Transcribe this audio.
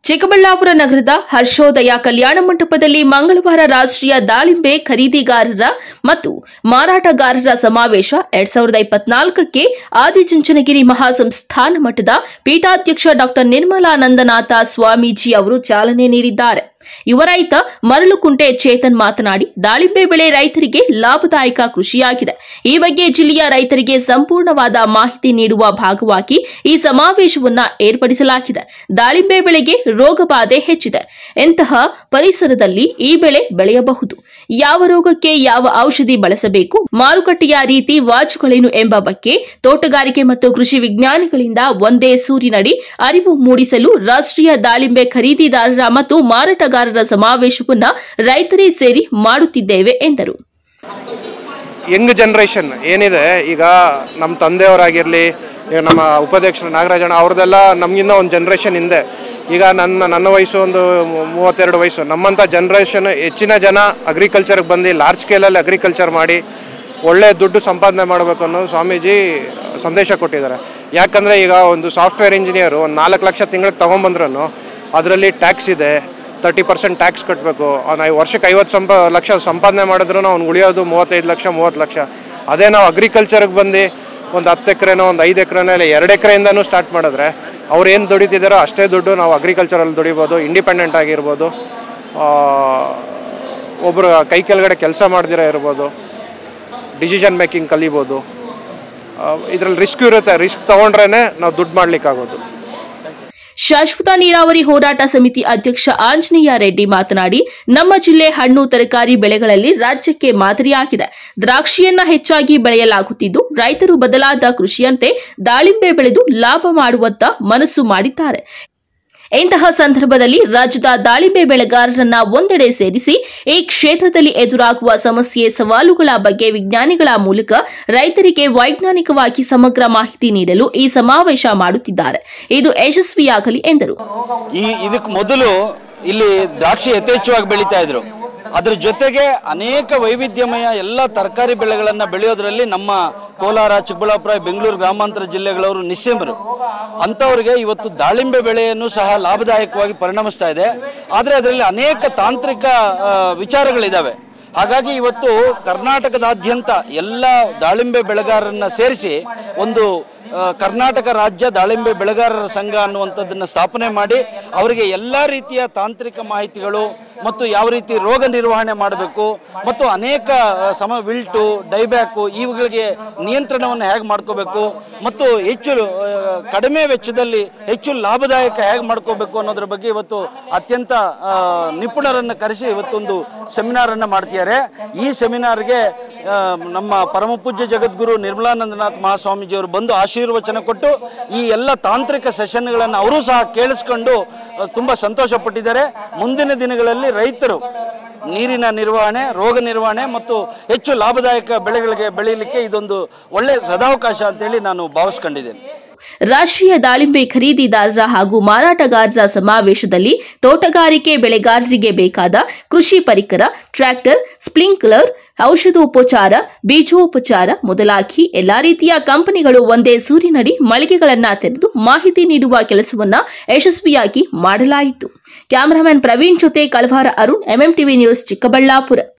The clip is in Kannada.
ಚಿಕ್ಕಬಳ್ಳಾಪುರ ನಗರದ ಹರ್ಷೋದಯ ಕಲ್ಯಾಣ ಮಂಟಪದಲ್ಲಿ ಮಂಗಳವಾರ ರಾಷ್ಟ್ರೀಯ ದಾಳಿಂಬೆ ಖರೀದಿಗಾರರ ಮತ್ತು ಮಾರಾಟಗಾರರ ಸಮಾವೇಶ ಎರಡ್ ಸಾವಿರದ ಇಪ್ಪತ್ನಾಲ್ಕಕ್ಕೆ ಆದಿಚುಂಚನಗಿರಿ ಮಹಾಸಂಸ್ಥಾನ ಮಠದ ಪೀಠಾಧ್ಯಕ್ಷ ಡಾಕ್ಟರ್ ನಿರ್ಮಲಾನಂದನಾಥ ಸ್ವಾಮೀಜಿ ಅವರು ಚಾಲನೆ ನೀಡಿದ್ದಾರೆ ಯುವ ರೈತ ಮರಳುಕುಂಟೆ ಚೇತನ್ ಮಾತನಾಡಿ ದಾಳಿಂಬೆ ಬೆಳೆ ರೈತರಿಗೆ ಲಾಭದಾಯಕ ಕೃಷಿಯಾಗಿದೆ ಈ ಬಗ್ಗೆ ಜಿಲ್ಲೆಯ ರೈತರಿಗೆ ಸಂಪೂರ್ಣವಾದ ಮಾಹಿತಿ ನೀಡುವ ಭಾಗವಾಗಿ ಈ ಸಮಾವೇಶವನ್ನ ಏರ್ಪಡಿಸಲಾಗಿದೆ ದಾಳಿಂಬೆ ಬೆಳೆಗೆ ರೋಗ ಬಾಧೆ ಹೆಚ್ಚಿದೆ ಇಂತಹ ಪರಿಸರದಲ್ಲಿ ಈ ಬೆಳೆ ಬೆಳೆಯಬಹುದು ಯಾವ ರೋಗಕ್ಕೆ ಯಾವ ಔಷಧಿ ಬಳಸಬೇಕು ಮಾರುಕಟ್ಟೆಯ ರೀತಿ ವಾಚುಗಳೇನು ಎಂಬ ಬಗ್ಗೆ ತೋಟಗಾರಿಕೆ ಮತ್ತು ಕೃಷಿ ವಿಜ್ಞಾನಿಗಳಿಂದ ಒಂದೇ ಸೂರಿನಡಿ ಅರಿವು ಮೂಡಿಸಲು ರಾಷ್ಟ್ರೀಯ ದಾಳಿಂಬೆ ಖರೀದಿದಾರರ ಮತ್ತು ಮಾರಾಟಗಾರರ ಸಮಾವೇಶವನ್ನ ರೈತರೇ ಸೇರಿ ಮಾಡುತ್ತಿದ್ದೇವೆ ಎಂದರು ಯಂಗ್ ಜನ್ರೇಷನ್ ಏನಿದೆ ಈಗ ನಮ್ಮ ತಂದೆಯವರಾಗಿರಲಿ ಈಗ ನಮ್ಮ ಉಪಾಧ್ಯಕ್ಷರು ನಾಗರಾಜಣ್ಣ ಅವ್ರದ್ದೆಲ್ಲ ನಮಗಿಂತ ಒಂದು ಜನ್ರೇಷನ್ ಹಿಂದೆ ಈಗ ನನ್ನ ನನ್ನ ವಯಸ್ಸು ಒಂದು ಮೂ- ಮೂವತ್ತೆರಡು ವಯಸ್ಸು ನಮ್ಮಂಥ ಜನ್ರೇಷನ್ ಹೆಚ್ಚಿನ ಜನ ಅಗ್ರಿಕಲ್ಚರ್ಗೆ ಬಂದು ಲಾರ್ಜ್ ಸ್ಕೇಲಲ್ಲಿ ಅಗ್ರಿಕಲ್ಚರ್ ಮಾಡಿ ಒಳ್ಳೆ ದುಡ್ಡು ಸಂಪಾದನೆ ಮಾಡಬೇಕು ಅನ್ನೋ ಸ್ವಾಮೀಜಿ ಸಂದೇಶ ಕೊಟ್ಟಿದ್ದಾರೆ ಯಾಕಂದರೆ ಈಗ ಒಂದು ಸಾಫ್ಟ್ವೇರ್ ಇಂಜಿನಿಯರು ಒಂದು ನಾಲ್ಕು ಲಕ್ಷ ತಿಂಗಳಿಗೆ ತೊಗೊಂಬಂದ್ರೂ ಅದರಲ್ಲಿ ಟ್ಯಾಕ್ಸ್ ಇದೆ ತರ್ಟಿ ಪರ್ಸೆಂಟ್ ಟ್ಯಾಕ್ಸ್ ಕಟ್ಟಬೇಕು ನಾವು ವರ್ಷಕ್ಕೆ ಐವತ್ತು ಸಂಪ ಲಕ್ಷ ಸಂಪಾದನೆ ಮಾಡಿದ್ರು ಅವ್ನು ಉಳಿಯೋದು ಮೂವತ್ತೈದು ಲಕ್ಷ ಮೂವತ್ತು ಲಕ್ಷ ಅದೇ ನಾವು ಅಗ್ರಿಕಲ್ಚರ್ಗೆ ಬಂದು ಒಂದು ಹತ್ತು ಎಕರೆನೋ ಒಂದು ಐದು ಎಕರೆನೋ ಇಲ್ಲ ಎರಡು ಎಕರೆಯಿಂದನೂ ಸ್ಟಾರ್ಟ್ ಮಾಡಿದ್ರೆ ಅವ್ರು ಏನು ದುಡಿತಿದ್ದಾರೋ ಅಷ್ಟೇ ದುಡ್ಡು ನಾವು ಅಗ್ರಿಕಲ್ಚರಲ್ಲಿ ದುಡಿಬೋದು ಇಂಡಿಪೆಂಡೆಂಟ್ ಆಗಿರ್ಬೋದು ಒಬ್ಬರು ಕೈ ಕೆಳಗಡೆ ಕೆಲಸ ಮಾಡ್ದಿರ ಇರ್ಬೋದು ಡಿಸಿಷನ್ ಮೇಕಿಂಗ್ ಕಲಿಬೋದು ಇದರಲ್ಲಿ ರಿಸ್ಕ್ ಇರುತ್ತೆ ರಿಸ್ಕ್ ತೊಗೊಂಡ್ರೇ ನಾವು ದುಡ್ಡು ಮಾಡ್ಲಿಕ್ಕಾಗೋದು ಶಾಶ್ವತ ನೀರಾವರಿ ಹೋರಾಟ ಸಮಿತಿ ಅಧ್ಯಕ್ಷ ಆಂಜನೇಯ ರೆಡ್ಡಿ ಮಾತನಾಡಿ ನಮ್ಮ ಜಿಲ್ಲೆ ಹಣ್ಣು ತರಕಾರಿ ಬೆಳೆಗಳಲ್ಲಿ ರಾಜ್ಯಕ್ಕೆ ಮಾದರಿಯಾಗಿದೆ ದ್ರಾಕ್ಷಿಯನ್ನ ಹೆಚ್ಚಾಗಿ ಬೆಳೆಯಲಾಗುತ್ತಿದ್ದು ರೈತರು ಬದಲಾದ ಕೃಷಿಯಂತೆ ದಾಳಿಂಬೆ ಬೆಳೆದು ಲಾಭ ಮಾಡುವತ್ತ ಮನಸ್ಸು ಮಾಡಿದ್ದಾರೆ ಇಂತಹ ಸಂದರ್ಭದಲ್ಲಿ ರಾಜ್ಯದ ದಾಳಿಂಬೆ ಬೆಳೆಗಾರರನ್ನ ಒಂದೆಡೆ ಸೇರಿಸಿ ಈ ಕ್ಷೇತ್ರದಲ್ಲಿ ಎದುರಾಗುವ ಸಮಸ್ಯೆ ಸವಾಲುಗಳ ಬಗ್ಗೆ ವಿಜ್ಞಾನಿಗಳ ಮೂಲಕ ರೈತರಿಗೆ ವೈಜ್ಞಾನಿಕವಾಗಿ ಸಮಗ್ರ ಮಾಹಿತಿ ನೀಡಲು ಈ ಸಮಾವೇಶ ಮಾಡುತ್ತಿದ್ದಾರೆ ಇದು ಯಶಸ್ವಿಯಾಗಲಿ ಎಂದರು ಈ ಇದಕ್ಕೆ ಮೊದಲು ಇಲ್ಲಿ ದ್ರಾಕ್ಷಿ ಯಥೇಚ್ಛವಾಗಿ ಬೆಳೀತಾ ಇದ್ರು ಅದ್ರ ಜೊತೆಗೆ ಅನೇಕ ವೈವಿಧ್ಯಮಯ ಎಲ್ಲ ತರಕಾರಿ ಬೆಳೆಗಳನ್ನ ಬೆಳೆಯೋದ್ರಲ್ಲಿ ನಮ್ಮ ಕೋಲಾರ ಚಿಕ್ಕಬಳ್ಳಾಪುರ ಬೆಂಗಳೂರು ಗ್ರಾಮಾಂತರ ಜಿಲ್ಲೆಗಳವರು ನಿಸ್ಸೀಮರು ಅಂಥವ್ರಿಗೆ ಇವತ್ತು ದಾಳಿಂಬೆ ಬೆಳೆಯನ್ನು ಸಹ ಲಾಭದಾಯಕವಾಗಿ ಪರಿಣಮಿಸ್ತಾ ಇದೆ ಆದರೆ ಅದರಲ್ಲಿ ಅನೇಕ ತಾಂತ್ರಿಕ ಆ, ವಿಚಾರಗಳಿದ್ದಾವೆ ಹಾಗಾಗಿ ಇವತ್ತು ಕರ್ನಾಟಕದಾದ್ಯಂತ ಎಲ್ಲ ದಾಳಿಂಬೆ ಬೆಳೆಗಾರರನ್ನ ಸೇರಿಸಿ ಒಂದು ಆ, ಕರ್ನಾಟಕ ರಾಜ್ಯ ದಾಳಿಂಬೆ ಬೆಳೆಗಾರರ ಸಂಘ ಅನ್ನುವಂಥದ್ದನ್ನ ಸ್ಥಾಪನೆ ಮಾಡಿ ಅವರಿಗೆ ಎಲ್ಲ ರೀತಿಯ ತಾಂತ್ರಿಕ ಮಾಹಿತಿಗಳು ಮತ್ತು ಯಾವ ರೀತಿ ರೋಗ ನಿರ್ವಹಣೆ ಮಾಡಬೇಕು ಮತ್ತು ಅನೇಕ ಆ, ಸಮ ವಿಲ್ಟು ಡೈಬ್ಯಾಕು ಇವುಗಳಿಗೆ ನಿಯಂತ್ರಣವನ್ನು ಹೇಗೆ ಮಾಡ್ಕೋಬೇಕು ಮತ್ತು ಹೆಚ್ಚು ಆ, ಕಡಿಮೆ ವೆಚ್ಚದಲ್ಲಿ ಹೆಚ್ಚು ಲಾಭದಾಯಕ ಹೇಗೆ ಮಾಡ್ಕೋಬೇಕು ಅನ್ನೋದ್ರ ಬಗ್ಗೆ ಇವತ್ತು ಅತ್ಯಂತ ಆ, ನಿಪುಣರನ್ನು ಕರೆಸಿ ಇವತ್ತೊಂದು ಸೆಮಿನಾರನ್ನು ಮಾಡ್ತಿದ್ದಾರೆ ಈ ಸೆಮಿನಾರ್ಗೆ ಆ, ನಮ್ಮ ಪರಮ ಪೂಜ್ಯ ಜಗದ್ಗುರು ನಿರ್ಮಲಾನಂದನಾಥ್ ಮಹಾಸ್ವಾಮೀಜಿಯವರು ಬಂದು ಆಶೀರ್ವಚನ ಕೊಟ್ಟು ಈ ಎಲ್ಲ ತಾಂತ್ರಿಕ ಸೆಷನ್ಗಳನ್ನು ಅವರು ಸಹ ಕೇಳಿಸ್ಕೊಂಡು ಆ, ತುಂಬ ಸಂತೋಷ ಪಟ್ಟಿದ್ದಾರೆ ಮುಂದಿನ ದಿನಗಳಲ್ಲಿ ರೈತರು ನೀರಿನ ನಿರ್ವಹಣೆ ರೋಗ ನಿರ್ವಹಣೆ ಮತ್ತು ಹೆಚ್ಚು ಲಾಭದಾಯಕ ಬೆಳೆಗಳಿಗೆ ಬೆಳೆಯಲಿಕ್ಕೆ ಇದೊಂದು ಒಳ್ಳೆ ಸದಾವಕಾಶ ಅಂತೇಳಿ ನಾನು ಭಾವಿಸ್ಕೊಂಡಿದ್ದೇನೆ ರಾಷ್ಟ್ರೀಯ ದಾಳಿಂಬೆ ಖರೀದಿದಾರರ ಹಾಗೂ ಮಾರಾಟಗಾರರ ಸಮಾವೇಶದಲ್ಲಿ ತೋಟಗಾರಿಕೆ ಬೆಳೆಗಾರರಿಗೆ ಬೇಕಾದ ಕೃಷಿ ಪರಿಕರ ಟ್ರ್ಯಾಕ್ಟರ್ ಸ್ಪ್ರಿಂಕ್ಲರ್ ಔಷಧೋಪಚಾರ ಬೀಜೋಪಚಾರ ಮೊದಲಾಗಿ ಎಲ್ಲಾ ರೀತಿಯ ಕಂಪನಿಗಳು ಒಂದೇ ಸೂರಿನಡಿ ಮಳಿಗೆಗಳನ್ನ ತೆರೆದು ಮಾಹಿತಿ ನೀಡುವ ಕೆಲಸವನ್ನ ಯಶಸ್ವಿಯಾಗಿ ಮಾಡಲಾಯಿತು ಕ್ಯಾಮರಾಮನ್ ಪ್ರವೀಣ್ ಜೊತೆ ಕಳವಾರ ಅರುಣ್ ಎಂಎಂಟಿವಿ ನ್ಯೂಸ್ ಚಿಕ್ಕಬಳ್ಳಾಪುರ